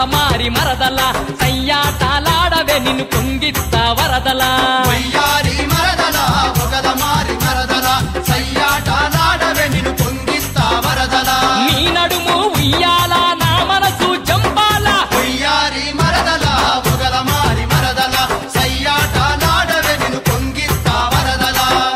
మారి మరదల సయ్యాటాలాడవే నిన్ను పొంగిస్తా వరదల వయ్యారి మరదల ఒకల మారి మరదల సయ్యాటలాడవే నిన్ను పొంగిస్తా వరదల నీ నడుము ఉయ్యాల నా మనసు జంపాల వయ్యారి మరదల ఒకల మారి మరదల సయ్యాటలాడవే నిన్ను పొంగిస్తా వరదల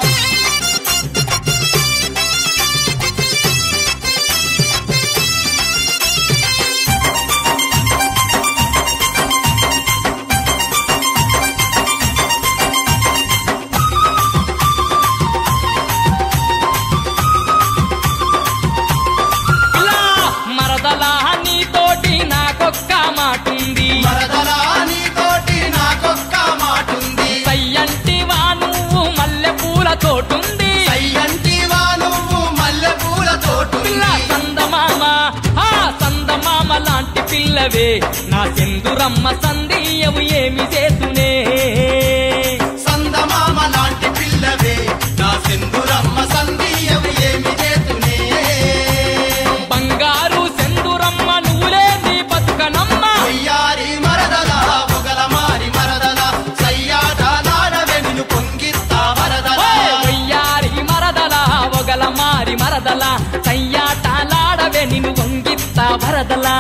పిల్లా మరదల నీతోటి నాకొక్క మాటుంది మరదల నీతోటి నాకొక్క మాటుంది సయ్యంటివా నువ్వు మల్లె పూల తోటుంది సయ్యంటివా నువ్వు మల్లె పూల పిల్ల తోటుంది సందమామ ఆ సందమామ లాంటి పిల్లవే నా సెందురమ్మ సందీయవు ఏమి చేతునే సందమామ లాంటి పిల్లవే నా సింధురమ్మ సందీయవి ఏమి చేతునే బంగారు సెందురమ్మ నువ్వులేని బతుకనమ్మ వయ్యారి మరదల ఒకల మారి మరదల సయ్యాటలాడవే నిన్ను పొంగిస్తా వరదల ఓయ్ వయ్యారి మరదల ఒగల మారి మరదల సయ్యాటాలాడవే నిన్ను వంగిస్తా వరదలా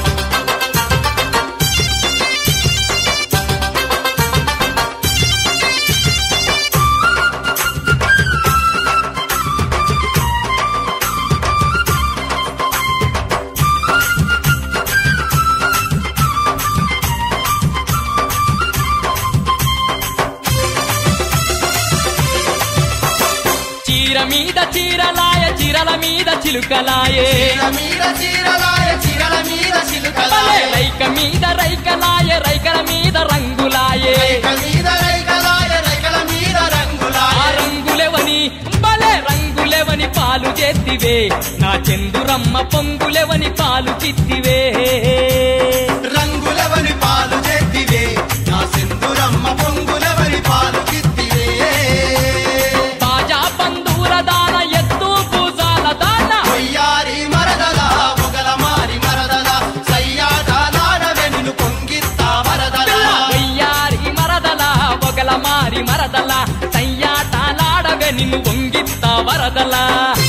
చీర మీద చీరలాయ చీరల మీద చిలుకలాయే చీర మీద చీరలాయ చీరల మీద భలే చిలుకలాయ రైక మీద రైకలాయ రైకల మీద రంగులాయే రైక మీద రైకలాయ రైకల మీద ఆ రంగులాయ రంగులెవని భలే రంగులెవని పాలు చేతివే నా చందురమ్మ పొంగులెవని పాలు చిత్తివే రంగులవని పాలు చేతివే నా సింధురమ్మ పొంగులవని పాలు కిత్తివే బాజా బంధువుల దాన ఎత్తు పూజాల దాన వయ్యారి మరదల ఒకల మారి మరదల సయ్యాటలాడవే నిన్ను పొంగిస్తా వరదల వయ్యారి మరదల ఒగల మారి మరదల సయ్యాటాలాడవే నిన్ను వంగిత్తా వరదలా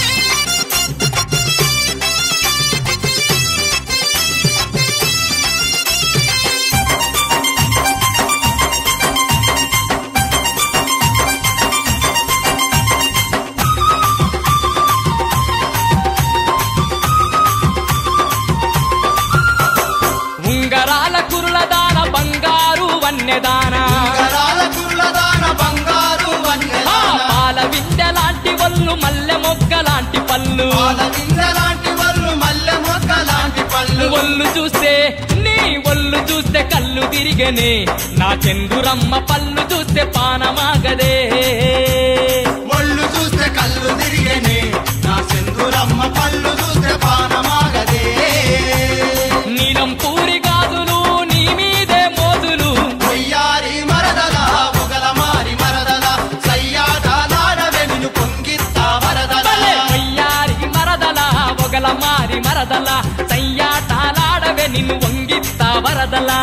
ఉంగరాల కురుల దాన బంగారు వన్నెదాన ఉంగరాల కుర్లదాన బంగారు ఆ వన్నెదాన పాల విందె లాంటి వల్లు మల్లె మొగ్గ లాంటి పళ్ళు పాల లాంటి వల్లు మల్లె మొక్క లాంటి పళ్ళు ఒళ్ళు చూస్తే నీ ఒళ్ళు చూస్తే కళ్ళు తిరిగనే నా చందురమ్మ పళ్ళు చూస్తే పానమాగదే ఒళ్ళు చూస్తే కళ్ళు తిరిగేనే నా సింధురమ్మ పళ్ళు చూస్తే పానమాగదే నీలం పూరి గాజులు నీ మీదే మోజులు వయ్యారి మరదల ఒకల మారి మరదల సయ్యాటలాడవే నిన్ను పొంగిస్తా వరదల భలే వయ్యారి మరదల ఒగల మారి మరదల సయ్యాటాలాడవే నిన్ను వంగిస్తా వరదలా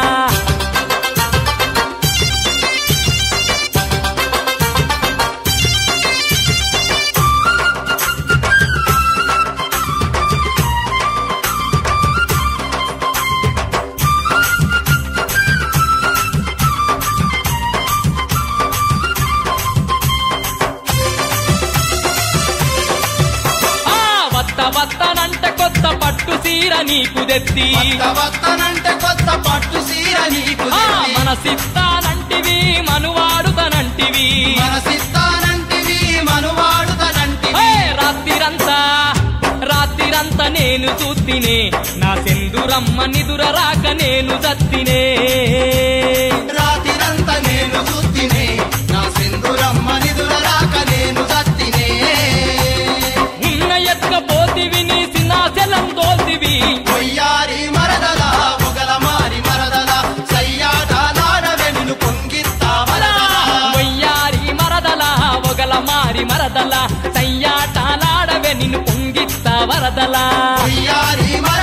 ఆ వత్త వత్తనంటే కొత్త పట్టు సీర నీకు తెత్తి వత్త వత్తనంటే కొత్త పట్టు సీర నీకు ఆ తెచ్చి. మనసిత్తానంటివి మనువాడుతనంటివి మనసిస్తానంటివి మనువాడుతనంటివి ఏ రాత్రిరంతా రాత్రిరంతా నేను చూతినే నా సెందురమ్మ నిదుర రాక నేను చత్తినే రాతిరంతా నేను చూతినే నా సింధురమ్మ నిదుర రాక నేను సత్తినే ఉన్న ఎత్క పోతివి నీ సినాశలం తోల్తివి వయ్యారి మరదల ఒకల మారి మరదల సయ్యాటలాడవే నిన్ను పొంగిస్తా వరదల వయ్యారి మరదల ఒగల మారి మరదల సయ్యాటాలాడవే నిన్ను పొంగిస్తా వరదలా వయ్యారి మరదల